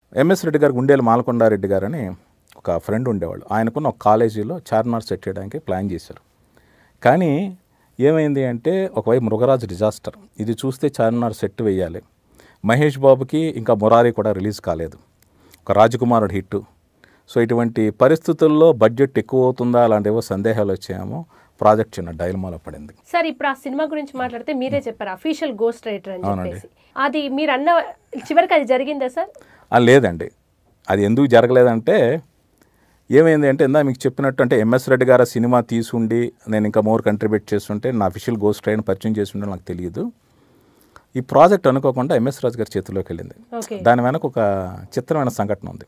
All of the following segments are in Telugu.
ఎంఎస్ రెడ్డి గారు గుండేలు మాలకొండారెడ్డి గారు అని ఒక ఫ్రెండ్ ఉండేవాళ్ళు ఆయనకున్న ఒక కాలేజీలో చార్మినార్ సెట్ చేయడానికి ప్లాన్ చేశారు కానీ ఏమైంది అంటే ఒకవైపు మృగరాజు డిజాస్టర్ ఇది చూస్తే చార్మినార్ సెట్ వేయాలి మహేష్ బాబుకి ఇంకా మురారి కూడా రిలీజ్ కాలేదు ఒక రాజకుమారుడు హిట్ సో ఇటువంటి పరిస్థితుల్లో బడ్జెట్ ఎక్కువ అవుతుందా అలాంటివో సందేహాలు వచ్చాయేమో ప్రాజెక్ట్ చిన్న డైలమాలో పడింది సార్ ఇప్పుడు ఆ సినిమా గురించి మాట్లాడితే మీరే చెప్పారు అఫీషియల్ గోస్ట్ రైటర్ అని అవునండి. చెప్పేసి అది మీరు అన్న చివరికి అది జరిగిందా సార్ ఆ, లేదండి అది ఎందుకు జరగలేదంటే ఏమైంది అంటే ఇందా మీకు చెప్పినట్టు అంటే ఎంఎస్ రెడ్డి గారు ఆ సినిమా తీసుండి నేను ఇంకా మోర్ కంట్రిబ్యూట్ చేస్తుంటే నా అఫీషియల్ గోస్ట్ ట్రైన్ పరిచయం చేస్తుంటే నాకు తెలియదు ఈ ప్రాజెక్ట్ అనుకోకుండా ఎంఎస్ రాజు గారి చేతిలోకి వెళ్ళింది ఓకే దాని వెనక ఒక చిత్రమైన సంఘటన ఉంది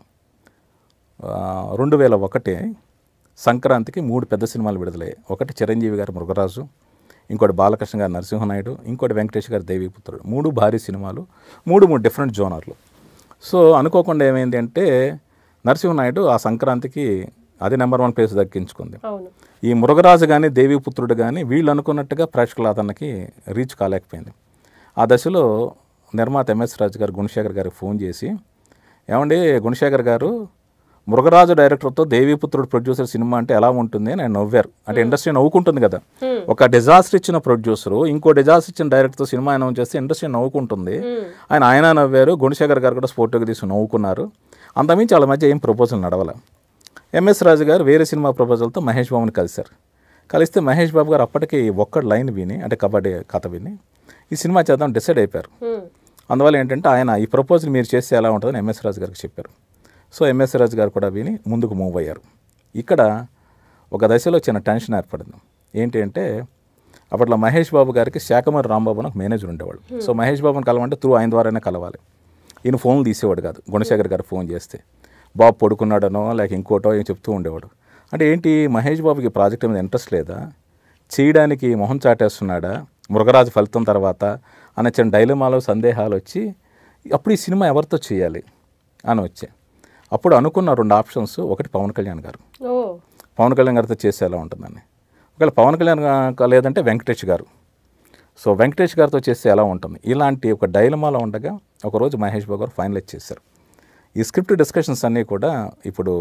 ఆ, రెండు వేల ఒకటి సంక్రాంతికి మూడు పెద్ద సినిమాలు విడుదలయ్యాయి ఒకటి చిరంజీవి గారి మృగరాజు ఇంకోటి బాలకృష్ణ గారి నరసింహనాయుడు ఇంకోటి వెంకటేష్ గారి దేవీపుత్రుడు మూడు భారీ సినిమాలు మూడు మూడు డిఫరెంట్ జోనర్లు సో అనుకోకుండా ఏమైంది అంటే నరసింహనాయుడు ఆ సంక్రాంతికి అది నెంబర్ వన్ ప్లేస్ దక్కించుకుంది అవును ఈ మృగరాజు కానీ దేవీపుత్రుడు కానీ వీళ్ళు అనుకున్నట్టుగా ప్రేక్షకుల అతనికి రీచ్ కాలేకపోయింది ఆ దశలో నిర్మాత ఎంఎస్ రాజు గారు గుణశేఖర్ గారికి ఫోన్ చేసి ఏమండి గుణశేఖర్ గారు మృగరాజు డైరెక్టర్తో దేవీపుత్రుడు ప్రొడ్యూసర్ సినిమా అంటే ఎలా ఉంటుంది అని ఆయన నవ్వారు అంటే ఇండస్ట్రీ నవ్వుకుంటుంది కదా ఒక డిజాస్టర్ ఇచ్చిన ప్రొడ్యూసరు ఇంకో డిజాస్టర్ ఇచ్చిన డైరెక్టర్తో సినిమా అనౌన్స్ చేస్తే ఇండస్ట్రీ నవ్వుకుంటుంది ఆయన ఆయన నవ్వారు గుణశేఖర్ గారు కూడా స్పోర్ట్గా తీసి నవ్వుకున్నారు అంతమించి వాళ్ళ మధ్య ఏం ప్రపోజల్ నడవల ఎంఎస్ రాజు గారు వేరే సినిమా ప్రపోజల్తో మహేష్ బాబుని కలిశారు కలిస్తే మహేష్ బాబు గారు అప్పటికి ఒక్క లైన్ విని అంటే కబడ్డీ కథ విని ఈ సినిమా చేద్దాం డిసైడ్ అయిపోయారు హ్మ్. అందువల్ల ఏంటంటే ఆయన ఈ ప్రపోజల్ మీరు చేస్తే ఎలా ఉంటుందని ఎంఎస్ రాజు గారికి చెప్పారు సో ఎంఎస్ రాజు గారు కూడా విని ముందుకు మూవ్ అయ్యారు ఇక్కడ ఒక దశలో చిన్న టెన్షన్ ఏర్పడింది ఏంటి అంటే అప్పట్లో మహేష్ బాబు గారికి శాఖమర్ రాంబాబు అని ఒక మేనేజర్ ఉండేవాడు సో మహేష్ బాబుని కలవంటే త్రూ ఆయన ద్వారానే కలవాలి ఈయన ఫోన్లు తీసేవాడు కాదు గుణశేఖర్ గారు ఫోన్ చేస్తే బాబు పడుకున్నాడనో లేక ఇంకోటో ఏం చెప్తూ ఉండేవాడు అంటే ఏంటి మహేష్ బాబుకి ఈ ప్రాజెక్ట్ మీద ఇంట్రెస్ట్ లేదా చేయడానికి మొహం చాటేస్తున్నాడా మృగరాజు ఫలితం తర్వాత అనే చిన్న డైలమాలో సందేహాలు వచ్చి అప్పుడు ఈ సినిమా ఎవరితో చేయాలి అని వచ్చాయి అప్పుడు అనుకున్న రెండు ఆప్షన్స్ ఒకటి పవన్ కళ్యాణ్ గారు ఓ పవన్ కళ్యాణ్ గారితో చేస్తే ఎలా ఉంటుందని ఒకవేళ పవన్ కళ్యాణ్ గా- లేదంటే వెంకటేష్ గారు సో వెంకటేష్ గారితో చేస్తే ఎలా ఉంటుంది ఇలాంటి ఒక డైలమాలో ఉండగా ఒకరోజు మహేష్ బాబు గారు ఫైనలైజ్ చేశారు ఈ స్క్రిప్ట్ డిస్కషన్స్ అన్నీ కూడా ఇప్పుడు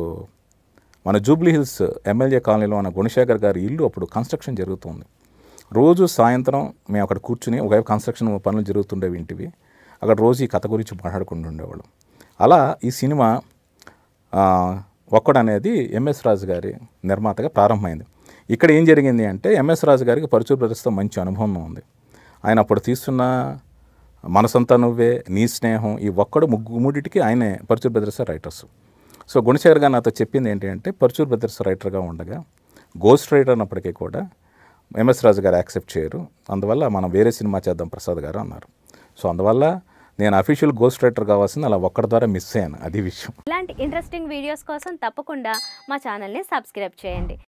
మన జూబ్లీ హిల్స్ ఎమ్మెల్యే కాలనీలో ఉన్న గుణశేఖర్ గారి ఇల్లు అప్పుడు కన్స్ట్రక్షన్ జరుగుతుంది రోజు సాయంత్రం మేము అక్కడ కూర్చుని ఒకవైపు కన్స్ట్రక్షన్ పనులు జరుగుతుండేవి ఇంటివి అక్కడ రోజు ఈ కథ గురించి మాట్లాడుకుంటూ ఉండేవాళ్ళం అలా ఈ సినిమా ఆ, ఒక్కడు అనేది ఎంఎస్ రాజు గారి నిర్మాతగా ప్రారంభమైంది ఇక్కడ ఏం జరిగింది అంటే ఎంఎస్ రాజు గారికి పరుచూరు బ్రదర్స్తో మంచి అనుభవం ఉంది ఆయన అప్పుడు తీస్తున్న మనసంతా నువ్వే నీ స్నేహం ఈ ఒక్కడు ముగ్గు మూడిటికి ఆయనే Paruchuri brothers writers so Gunasekhar గారు నాతో చెప్పింది ఏంటి అంటే పరుచూరు బ్రదర్స్ రైటర్గా ఉండగా గోస్ట్ రైటర్ అన్నప్పటికీ కూడా ఎంఎస్ రాజు గారు యాక్సెప్ట్ చేయరు అందువల్ల మనం వేరే సినిమా చేద్దాం ప్రసాద్ గారు అన్నారు సో అందువల్ల నేను అఫీషియల్ గోస్ట్ రైటర్ కావాల్సింది అలా ఒక్కడి ద్వారా మిస్ అయ్యాను అది విషయం ఇలాంటి ఇంట్రెస్టింగ్ వీడియోస్ కోసం తప్పకుండా మా ఛానల్ని సబ్స్క్రైబ్ చేయండి